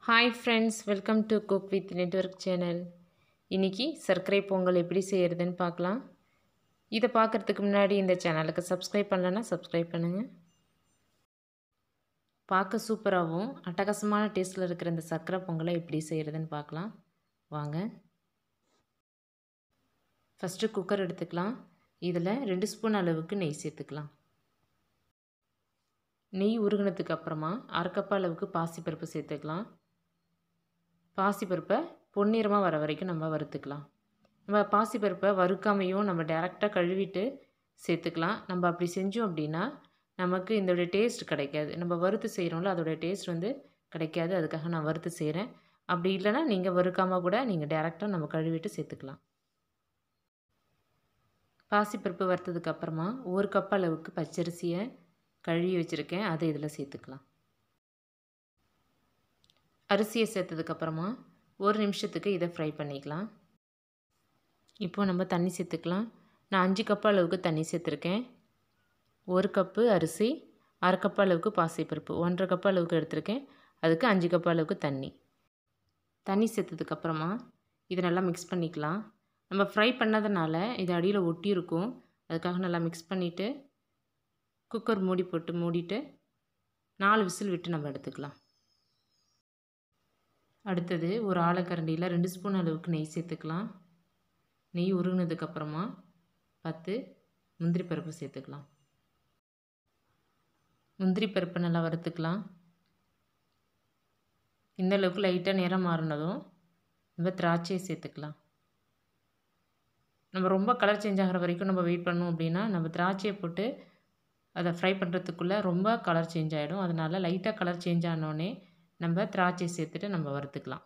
hi friends welcome to cook with network channel இன்றைக்கி சர்க்கரை பொங்கல் எப்படி செய்கிறதுன்னு பார்க்கலாம் இதை பார்க்குறதுக்கு முன்னாடி இந்த சேனலுக்கு சப்ஸ்கிரைப் பண்ணலன்னா சப்ஸ்கிரைப் பண்ணுங்கள் பார்க்க சூப்பராகவும் அட்டகாசமான டேஸ்ட்டில் இருக்கிற இந்த சர்க்கரை பொங்கலை எப்படி செய்கிறதுன்னு பார்க்கலாம் வாங்க ஃபஸ்ட்டு குக்கர் எடுத்துக்கலாம் இதில் ரெண்டு ஸ்பூன் அளவுக்கு நெய் சேர்த்துக்கலாம் நெய் உருகினதுக்கு அப்புறமா அரைக்கப்பு அளவுக்கு பாசிப்பருப்பு சேர்த்துக்கலாம் பாசிப்பருப்பை பொன்னிறமாக வர வரைக்கும் நம்ம வறுத்துக்கலாம் நம்ம பாசிப்பருப்பை வறுக்காமையும் நம்ம டேரெக்டாக கழுவிட்டு சேர்த்துக்கலாம் நம்ம அப்படி செஞ்சோம் அப்படின்னா நமக்கு இதோடைய டேஸ்ட் கிடைக்காது நம்ம வறுத்து செய்கிறோம்ல அதோடைய டேஸ்ட் வந்து கிடைக்காது அதுக்காக நான் வறுத்து செய்கிறேன் அப்படி இல்லைன்னா நீங்கள் வறுக்காமல் கூட நீங்கள் டேரெக்டாக நம்ம கழுவிட்டு சேர்த்துக்கலாம் பாசிப்பருப்பு வறுத்ததுக்கு அப்புறமா ஒரு கப் அளவுக்கு பச்சரிசியை கழுவி வச்சுருக்கேன் அதை இதில் சேர்த்துக்கலாம் அரிசியை சேர்த்ததுக்கப்புறமா ஒரு நிமிஷத்துக்கு இதை ஃப்ரை பண்ணிக்கலாம் இப்போது நம்ம தண்ணி சேர்த்துக்கலாம் நான் அஞ்சு கப் அளவுக்கு தண்ணி சேர்த்துருக்கேன் ஒரு கப்பு அரிசி அரை கப் அளவுக்கு பாசிப்பருப்பு ஒன்றரை கப் அளவுக்கு எடுத்திருக்கேன் அதுக்கு அஞ்சு கப் அளவுக்கு தண்ணி தண்ணி சேர்த்ததுக்கப்புறமா இதை நல்லா மிக்ஸ் பண்ணிக்கலாம் நம்ம ஃப்ரை பண்ணதுனால இது அடியில் ஒட்டி இருக்கும் அதுக்காக நல்லா மிக்ஸ் பண்ணிவிட்டு குக்கர் மூடி போட்டு மூடிட்டு நாலு விசில் விட்டு நம்ம எடுத்துக்கலாம் அடுத்தது ஒரு ஆலக்கரண்டியில் ரெண்டு ஸ்பூன் அளவுக்கு நெய் சேர்த்துக்கலாம் நெய் உருகினதுக்கப்புறமா பத்து முந்திரி பருப்பு சேர்த்துக்கலாம் முந்திரி பருப்பை நல்லா வறுத்துக்கலாம் இந்த அளவுக்கு லைட்டாக நிறம் மாறினதும் நம்ம திராட்சையை சேர்த்துக்கலாம் நம்ம ரொம்ப கலர் சேஞ்ச் ஆகிற வரைக்கும் நம்ம வெயிட் பண்ணோம் அப்படின்னா நம்ம திராட்சையை போட்டு அதை ஃப்ரை பண்ணுறதுக்குள்ளே ரொம்ப கலர் சேஞ்ச் ஆகிடும் அதனால் லைட்டாக கலர் சேஞ்ச் ஆனோடனே நம்ம திராட்சை சேர்த்துட்டு நம்ம வறுத்துக்கலாம்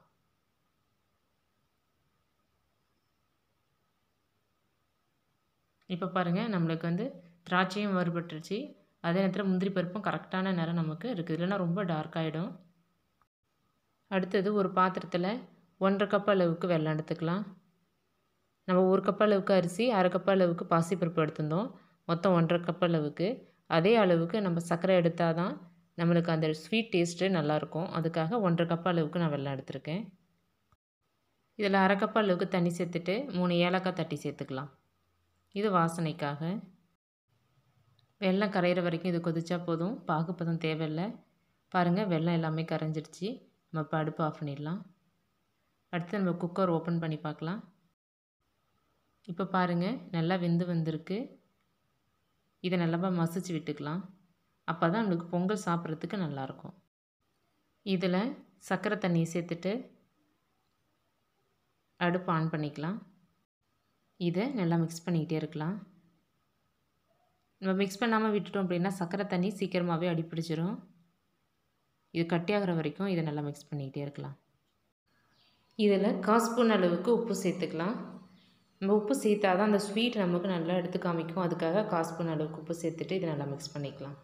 இப்போ பாருங்கள் நம்மளுக்கு வந்து திராட்சையும் வறுபட்டுருச்சு அதே நேரத்தில் முந்திரி பருப்பும் கரெக்டான நேரம் நமக்கு இருக்குது இல்லைன்னா ரொம்ப டார்க் ஆகிடும் அடுத்தது ஒரு பாத்திரத்தில் ஒன்றரை கப் அளவுக்கு வெள்ளம் எடுத்துக்கலாம் நம்ம ஒரு கப் அளவுக்கு அரிசி அரை கப் அளவுக்கு பாசிப்பருப்பு எடுத்திருந்தோம் மொத்தம் ஒன்றரை கப் அளவுக்கு அதே அளவுக்கு நம்ம சர்க்கரை எடுத்தால் தான் நம்மளுக்கு அந்த ஸ்வீட் டேஸ்ட்டு நல்லாயிருக்கும் அதுக்காக ஒன்றரை கப் அளவுக்கு நான் வெள்ளம் எடுத்திருக்கேன் இதில் அரை கப் அளவுக்கு தண்ணி சேர்த்துட்டு மூணு ஏலக்காய் தட்டி சேர்த்துக்கலாம் இது வாசனைக்காக வெள்ளம் கரையிற வரைக்கும் இது கொதிச்சா போதும் பாகுப்பதம் தேவையில்லை பாருங்கள் வெள்ளம் எல்லாமே கரைஞ்சிடுச்சு நம்ம இப்போ அடுப்பு ஆஃப் பண்ணிடலாம் அடுத்து நம்ம குக்கர் ஓப்பன் பண்ணி பார்க்கலாம் இப்போ பாருங்கள் நல்லா வெந்து வந்திருக்கு இதை நல்லா மசிச்சு விட்டுக்கலாம் அப்போ தான் நம்மளுக்கு பொங்கல் சாப்பிட்றதுக்கு நல்லாயிருக்கும் இதில் சர்க்கரை தண்ணியை சேர்த்துட்டு அடுப்பு ஆன் பண்ணிக்கலாம் இதை நல்லா மிக்ஸ் பண்ணிக்கிட்டே இருக்கலாம் நம்ம மிக்ஸ் பண்ணாமல் விட்டுட்டோம் அப்படின்னா சர்க்கரை தண்ணி சீக்கிரமாகவே அடிப்பிடிச்சிரும் இது கட்டியாகிற வரைக்கும் இதை நல்லா மிக்ஸ் பண்ணிக்கிட்டே இருக்கலாம் இதில் கால் ஸ்பூன் அளவுக்கு உப்பு சேர்த்துக்கலாம் நம்ம உப்பு சேர்த்தா தான் அந்த ஸ்வீட் நமக்கு நல்லா எடுத்து காமிக்கும் அதுக்காக கால் ஸ்பூன் அளவுக்கு உப்பு சேர்த்துட்டு இதை நல்லா மிக்ஸ் பண்ணிக்கலாம்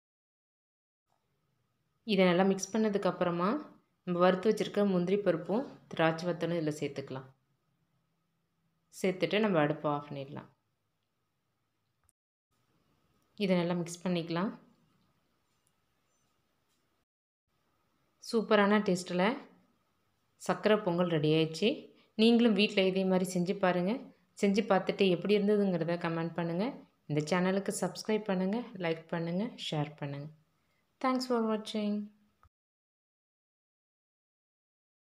இதை நல்லா மிக்ஸ் பண்ணதுக்கப்புறமா நம்ம வறுத்து வச்சுருக்க முந்திரி பருப்பும் திராட்சை வத்தலும் இதில் சேர்த்துக்கலாம் சேர்த்துட்டு நம்ம அடுப்பை ஆஃப் பண்ணிடலாம் இதை நல்லா மிக்ஸ் பண்ணிக்கலாம் சூப்பரான டேஸ்ட்டில் சர்க்கரை பொங்கல் ரெடி ஆயிடுச்சு நீங்களும் வீட்டில் இதே மாதிரி செஞ்சு பாருங்கள் செஞ்சு பார்த்துட்டு எப்படி இருந்ததுங்கிறத கமெண்ட் பண்ணுங்கள் இந்த சேனலுக்கு சப்ஸ்கிரைப் பண்ணுங்கள் லைக் பண்ணுங்கள் ஷேர் பண்ணுங்கள் தேங்க்ஸ் ஃபார் வாட்சிங்